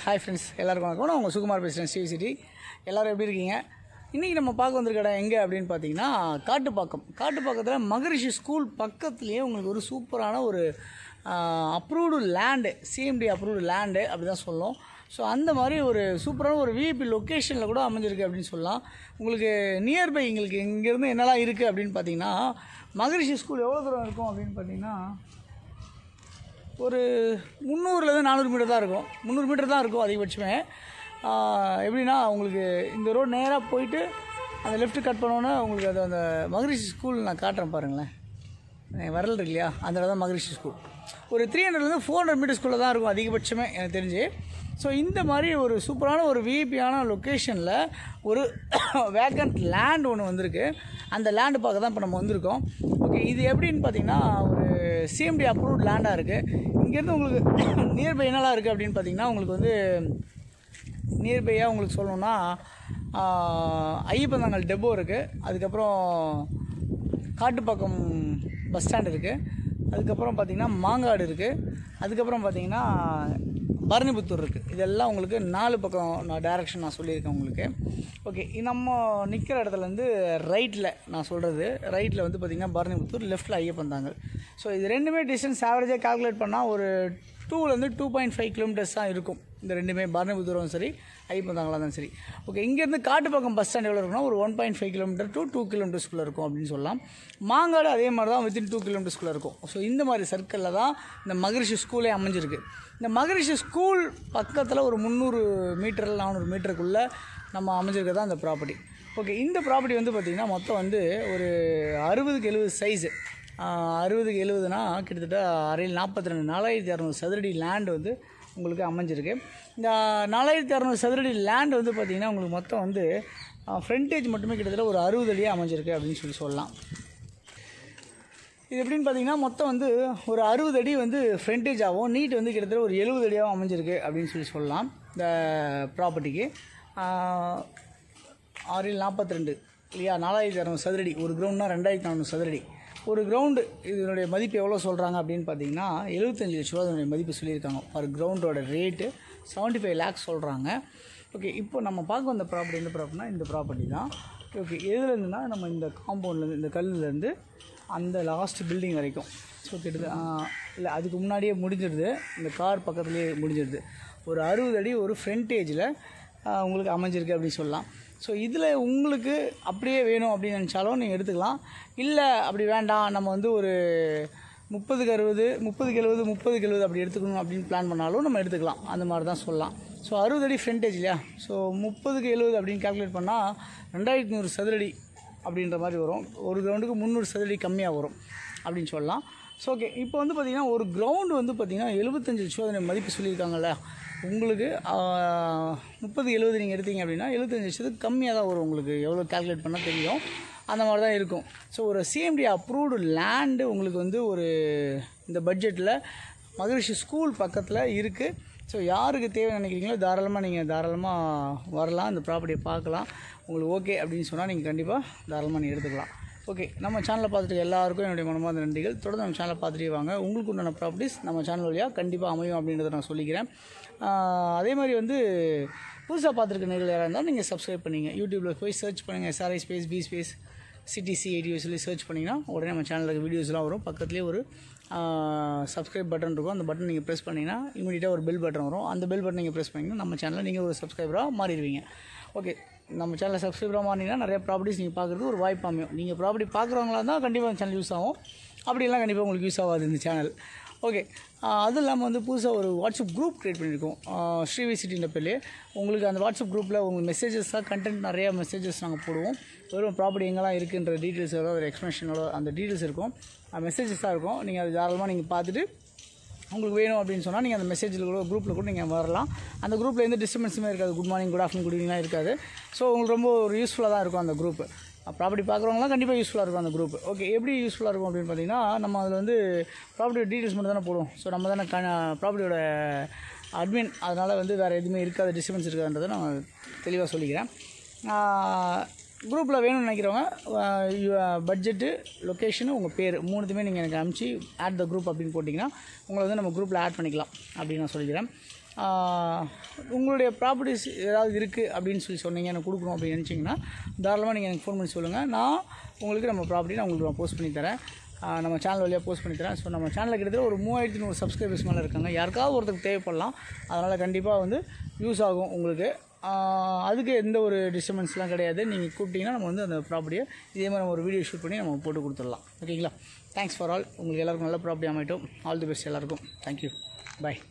hi friends எல்லாருக்கும் வணக்கம் நான் உங்கள் சுகுமார் பேசுகிறேன் சிவி சிட்டி எல்லோரும் எப்படி இருக்கீங்க இன்றைக்கி நம்ம பார்க்க வந்திருக்க இடம் எங்கே அப்படின்னு பார்த்தீங்கன்னா காட்டுப்பாக்கம் காட்டுப்பாக்கத்தில் மகரிஷி ஸ்கூல் பக்கத்துலேயே உங்களுக்கு ஒரு சூப்பரான ஒரு approved land CMD approved land அப்படி தான் சொல்லணும் ஸோ அந்த மாதிரி ஒரு சூப்பரான ஒரு விஐபி லொக்கேஷனில் கூட அமைஞ்சிருக்கு அப்படின்னு சொல்லலாம் உங்களுக்கு நியர்பை எங்களுக்கு இங்கேருந்து என்னெல்லாம் இருக்குது அப்படின்னு பார்த்தீங்கன்னா மகரிஷி ஸ்கூல் எவ்வளோ தூரம் இருக்கும் அப்படின்னு பார்த்தீங்கன்னா ஒரு முந்நூறுலேருந்து நானூறு மீட்டர் தான் இருக்கும் முந்நூறு மீட்டர் தான் இருக்கும் அதிகபட்சமே ஆஹ் எப்படின்னா உங்களுக்கு இந்த ரோடு நேராக போயிட்டு அந்த லெஃப்ட் கட் பண்ணோன்னே உங்களுக்கு அது அந்த மகரிஷி ஸ்கூல் நான் காட்டுறேன் பாருங்களேன் என் வரல் இருக்கு இல்லையா அந்த இடம் தான் மகரிஷி ஸ்கூல் ஒரு த்ரீ ஹண்ட்ரட்லேருந்து ஃபோர் ஹண்ட்ரட் மீட்டர் ஸ்கூலில் தான் இருக்கும் அதிகபட்சமே எனக்கு தெரிஞ்சு ஸோ இந்த மாதிரி ஒரு சூப்பரான ஒரு விஐபியான லொக்கேஷனில் ஒரு வேக்கண்ட் லேண்ட் ஒன்று வந்திருக்கு அந்த லேண்டு பார்க்க தான் இப்போ நம்ம வந்திருக்கோம் ஓகே இது எப்படின்னு பார்த்தீங்கன்னா ஒரு சிஎம்டி அப்ரூவ்ட் லேண்டாக இருக்குது இங்கேருந்து உங்களுக்கு நியர்பை என்னெல்லாம் இருக்குது அப்படின்னு பார்த்தீங்கன்னா உங்களுக்கு வந்து நியர்பையாக உங்களுக்கு சொல்லணும்னா ஐயப்பந்தாங்கல் டெப்போ இருக்குது அதுக்கப்புறம் காட்டுப்பாக்கம் பஸ் ஸ்டாண்ட் இருக்குது அதுக்கப்புறம் பார்த்திங்கன்னா மாங்காடு இருக்குது அதுக்கப்புறம் பார்த்திங்கன்னா பரணிபுத்தூர் இருக்குது இதெல்லாம் உங்களுக்கு நாலு பக்கம் நான் டேரெக்ஷன் நான் சொல்லியிருக்கேன் உங்களுக்கு ஓகே நம்ம நிற்கிற இடத்துலேருந்து ரைட்டில் நான் சொல்கிறது ரைட்டில் வந்து பார்த்திங்கன்னா பரணிபுத்தூர் லெஃப்ட்டில் ஐயப்பந்தாங்கல் ஸோ இது ரெண்டுமே டிஸ்டன்ஸ் ஆவரேஜாக கால்குலேட் பண்ணால் ஒரு டூலேருந்து டூ பாயிண்ட் ஃபைவ் கிலோமீட்டர்ஸ் தான் இருக்கும் இந்த ரெண்டுமே பரணிபுத்தூரும் சரி ஐப்பந்தாங்களா தான் சரி ஓகே இங்கேருந்து காட்டுப்பாக்கம் பஸ் ஸ்டாண்ட் எவ்வளோ இருக்குன்னா ஒரு one point five kilometre to two கிலோமீட்டர்ஸ்குள்ளே இருக்கும் அப்படின்னு சொல்லலாம் மாங்காடு அதே மாதிரி தான் வித்தின் டூ கிலோமீட்டர்ஸ்குள்ளே இருக்கும் ஸோ இந்த மாதிரி சர்க்கிளில் தான் இந்த மகரிஷி ஸ்கூலே அமைஞ்சிருக்கு இந்த மகரிஷி ஸ்கூல் பக்கத்தில் ஒரு முந்நூறு மீட்டர் நானூறு மீட்டருக்குள்ளே நம்ம அமைஞ்சிருக்க தான் இந்த ப்ராப்பர்ட்டி ஓகே இந்த ப்ராப்பர்ட்டி வந்து பார்த்திங்கன்னா மொத்தம் வந்து ஒரு அறுபதுக்கு எழுபது சைஸு அறுபதுக்கு எழுபதுனா கிட்டத்தட்ட அரையில் நாற்பத்தி ரெண்டு நாலாயிரத்தி இரநூறு சதுரடி லேண்ட் வந்து உங்களுக்கு அமைஞ்சிருக்கு இந்த நாலாயிரத்தி இரநூறு சதுரடி லேண்ட் வந்து பார்த்திங்கன்னா உங்களுக்கு மொத்தம் வந்து ஃப்ரண்டேஜ் மட்டுமே கிட்டத்தட்ட ஒரு அறுபது அடியாக அமைஞ்சிருக்கு அப்படின்னு சொல்லி சொல்லலாம் இது எப்படின்னு பார்த்தீங்கன்னா மொத்தம் வந்து ஒரு அறுபது அடி வந்து ஃப்ரண்டேஜ் ஆகும் நீட் வந்து கிட்டத்தட்ட ஒரு எழுபது அடியாகவும் அமைஞ்சிருக்கு அப்படின்னு சொல்லி சொல்லலாம் இந்த ப்ராப்பர்ட்டிக்கு ஆறில் நாற்பத்தி ரெண்டு இல்லையா நாலாயிரத்தி இரநூறு சதுரடி ஒரு கிரவுண்ட்னா ரெண்டாயிரத்தி நானூறு சதுரடி ஒரு கிரவுண்டு இதனுடைய மதிப்பு எவ்வளோ சொல்கிறாங்க அப்படின்னு பார்த்தீங்கன்னா எழுபத்தஞ்சு லட்ச ரூபா அதனுடைய மதிப்பு சொல்லியிருக்காங்க பர் கிரவுண்டோட ரேட்டு செவன்ட்டி ஃபைவ் லேக்ஸ் சொல்கிறாங்க ஓகே இப்போ நம்ம பார்க்க வந்த ப்ராப்பர்ட்டி எந்த ப்ராப்பர்ட்டினா இந்த ப்ராப்பர்ட்டி தான் ஓகே எதுலேருந்துன்னா நம்ம இந்த காம்பவுண்ட்லேருந்து இந்த கல்லுலேருந்து அந்த லாஸ்ட் பில்டிங் வரைக்கும் ஸோ கிட்டத்தட்ட இல்லை அதுக்கு முன்னாடியே முடிஞ்சிடுது இந்த கார் பக்கத்துலேயே முடிஞ்சிடுது ஒரு அறுபது அடி ஒரு ஃப்ரண்டேஜில் உங்களுக்கு அமைஞ்சிருக்கு அப்படின்னு சொல்லலாம் ஸோ இதில் உங்களுக்கு அப்படியே வேணும் அப்படின்னு நினச்சாலும் நீங்கள் எடுத்துக்கலாம் இல்லை அப்படி வேண்டாம் நம்ம வந்து ஒரு முப்பதுக்கு அறுபது முப்பதுக்கு எழுபது முப்பதுக்கு எழுபது அப்படி எடுத்துக்கணும் அப்படின்னு பிளான் பண்ணாலும் நம்ம எடுத்துக்கலாம் அந்த மாதிரி தான் சொல்லலாம் ஸோ அறுபது அடி ஃப்ரண்டேஜ் இல்லையா ஸோ முப்பதுக்கு எழுபது அப்படின்னு கால்குலேட் பண்ணால் ரெண்டாயிரத்தி நூறு சதுரடி அப்படின்ற மாதிரி வரும் ஒரு கிரவுண்டுக்கு முந்நூறு சதுரடி கம்மியாக வரும் அப்படின்னு சொல்லலாம் ஸோ ஓகே இப்போ வந்து பார்த்திங்கன்னா ஒரு கிரவுண்டு வந்து பார்த்திங்கன்னா எழுபத்தஞ்சு லட்சம் மதிப்பு சொல்லியிருக்காங்கல்ல உங்களுக்கு முப்பது எழுபது நீங்கள் எடுத்தீங்க அப்படின்னா எழுபத்தஞ்சு லட்சத்துக்கு கம்மியாக தான் வரும் உங்களுக்கு எவ்வளோ கால்குலேட் பண்ணால் தெரியும் அந்த மாதிரி தான் இருக்கும் ஸோ ஒரு சிஎம்டி அப்ரூவ்டு லேண்டு உங்களுக்கு வந்து ஒரு இந்த பட்ஜெட்டில் மகரிஷி ஸ்கூல் பக்கத்தில் இருக்குது ஸோ யாருக்கு தேவை நினைக்கிறீங்களோ தாராளமாக நீங்கள் தாராளமாக வரலாம் இந்த ப்ராப்பர்ட்டியை பார்க்கலாம் உங்களுக்கு ஓகே அப்படின்னு சொன்னால் நீங்கள் கண்டிப்பாக தாராளமாக நீங்கள் எடுத்துக்கலாம் ஓகே நம்ம சேனலை பார்த்துட்டு எல்லாருக்கும் என்னுடைய மனமார்ந்த நன்றிகள் தொடர்ந்து நம்ம சேனலை பார்த்துட்டே வாங்க உங்களுக்கு உண்டான ப்ராப்பர்ட்டிஸ் நம்ம சேனல் வழியாக கண்டிப்பாக அமையும் அப்படின்றத நான் சொல்லிக்கிறேன் அதே மாதிரி வந்து புதுசாக பார்த்துருக்க நேரில் யாராக இருந்தாலும் நீங்கள் சப்ஸ்கிரைப் பண்ணிங்க யூடியூப்பில் போய் சர்ச் பண்ணுங்கள் SRI space B space CDC ஐடியோ சொல்லி சர்ச் பண்ணிங்கன்னா உடனே நம்ம சேனலுக்கு வீடியோஸ்லாம் வரும் பக்கத்துலேயே ஒரு சப்ஸ்கிரைப் பட்டன் இருக்கும் அந்த பட்டன் நீங்கள் ப்ரெஸ் பண்ணிங்கன்னா இமீடியட்டாக ஒரு பெல் பட்டன் வரும் அந்த பெல் பட்டன் நீங்கள் ப்ரெஸ் பண்ணிங்கன்னா நம்ம சேனலில் நீங்கள் ஒரு சப்ஸ்கிரைபராக மாறிடுவீங்க ஓகே நம்ம சேனலில் சப்ஸ்கிரைபராக மாறினீங்கன்னா நிறைய ப்ராப்பர்ட்டிஸ் நீங்கள் பார்க்குறது ஒரு வாய்ப்பு அமையும் நீங்கள் ப்ராப்பர்ட்டி பார்க்குறவங்களா இருந்தால் கண்டிப்பாக சேனல் யூஸ் ஆகும் அப்படிலாம் கண்டிப்பாக உங்களுக்கு யூஸ் ஆகாது இந்த சேனல் ஓகே அதுவும் இல்லாமல் வந்து புதுசாக ஒரு வாட்ஸ்அப் குரூப் க்ரியேட் பண்ணியிருக்கோம் ஸ்ரீவி சிட்டின்ற பேர்லேயே உங்களுக்கு அந்த வாட்ஸ்அப் குரூப்பில் உங்களுக்கு மெசேஜஸ் தான் கண்டென்ட் நிறைய மெசேஜஸ் நாங்கள் போடுவோம் வெறும் ப்ராப்பர்ட்டி எங்கெல்லாம் இருக்குன்ற டீட்டெயில்ஸ் ஏதாவது ஒரு எக்ஸ்ப்ளனேஷனோட அந்த டீட்டெயில்ஸ் இருக்கும் மெசேஜஸ் தான் இருக்கும் நீங்கள் அது தாராளமாக நீங்கள் பார்த்துட்டு உங்களுக்கு வேணும் அப்படின்னு சொன்னால் நீங்கள் அந்த மெசேஜில் கூட குரூப்பில் கூட நீங்கள் வரலாம் அந்த குரூப்பில் எந்த டிஸ்டர்பன்ஸுமே இருக்காது good morning good afternoon good ஈவினிங்லாம் இருக்காது ஸோ உங்களுக்கு ரொம்ப ஒரு யூஸ்ஃபுல்லாக தான் இருக்கும் அந்த குரூப் ப்ராப்பர்ட்டி பார்க்குறவங்களாம் கண்டிப்பாக யூஸ்ஃபுல்லாக இருக்கும் அந்த குரூப் ஓகே எப்படி யூஸ்ஃபுல்லாக இருக்கும் அப்படின்னு பார்த்தீங்கன்னா நம்ம அதில் வந்து ப்ராப்பர்ட்டி டீட்டெயில்ஸ் மட்டும் தானே போடுவோம் ஸோ நம்ம தானே ப்ராப்பர்ட்டியோட அட்மின் அதனால் வந்து வேறு எதுவுமே இருக்காது டிஸ்டர்பன்ஸ் இருக்காதுன்றதை நான் தெளிவாக சொல்லிக்கிறேன் குரூப்பில் வேணும்னு நினைக்கிறவங்க பட்ஜெட்டு லொக்கேஷனு உங்கள் பேர் மூணுத்துமே நீங்கள் எனக்கு அனுப்பிச்சி ஆட் த குரூப் அப்படின்னு போட்டிங்கன்னா உங்களை வந்து நம்ம குரூப்பில் ஆட் பண்ணிக்கலாம் அப்படின்னு நான் சொல்லிக்கிறேன் ஆஹ், உங்களுடைய ப்ராப்பர்ட்டிஸ் ஏதாவது இருக்குது அப்படின்னு சொல்லி சொன்னீங்க எனக்கு கொடுக்கணும் அப்படின்னு நினச்சிங்கன்னா தாராளமாக நீங்கள் எனக்கு ஃபோன் பண்ணி சொல்லுங்கள் நான் உங்களுக்கு நம்ம ப்ராப்பர்ட்டி நான் உங்களுக்கு நான் போஸ்ட் பண்ணி தரேன் ஆஹ், நம்ம சேனல் வழியாக போஸ்ட் பண்ணி தரேன் ஸோ நம்ம சேனலில் கிட்டத்தட்ட ஒரு மூவாயிரத்தி நூறு சப்ஸ்கிரைபர்ஸ் மேலே இருக்காங்க யாருக்காவது ஒருத்தருக்கு தேவைப்படலாம் அதனால் கண்டிப்பாக வந்து யூஸ் ஆகும் உங்களுக்கு ஆஹ், அதுக்கு எந்த ஒரு டிஸ்டர்பன்ஸ்லாம் கிடையாது நீங்கள் கூப்பிட்டீங்கன்னா நம்ம வந்து அந்த ப்ராப்பர்ட்டியை இதே மாதிரி நம்ம ஒரு வீடியோ ஷூட் பண்ணி நம்ம போட்டு கொடுத்துடலாம் ஓகேங்களா தேங்க்ஸ் ஃபார் ஆல் உங்களுக்கு எல்லாருக்கும் நல்ல ப்ராப்பர்ட்டி அமையட்டும் ஆல் தி பெஸ்ட் எல்லாருக்கும் தேங்க்யூ பை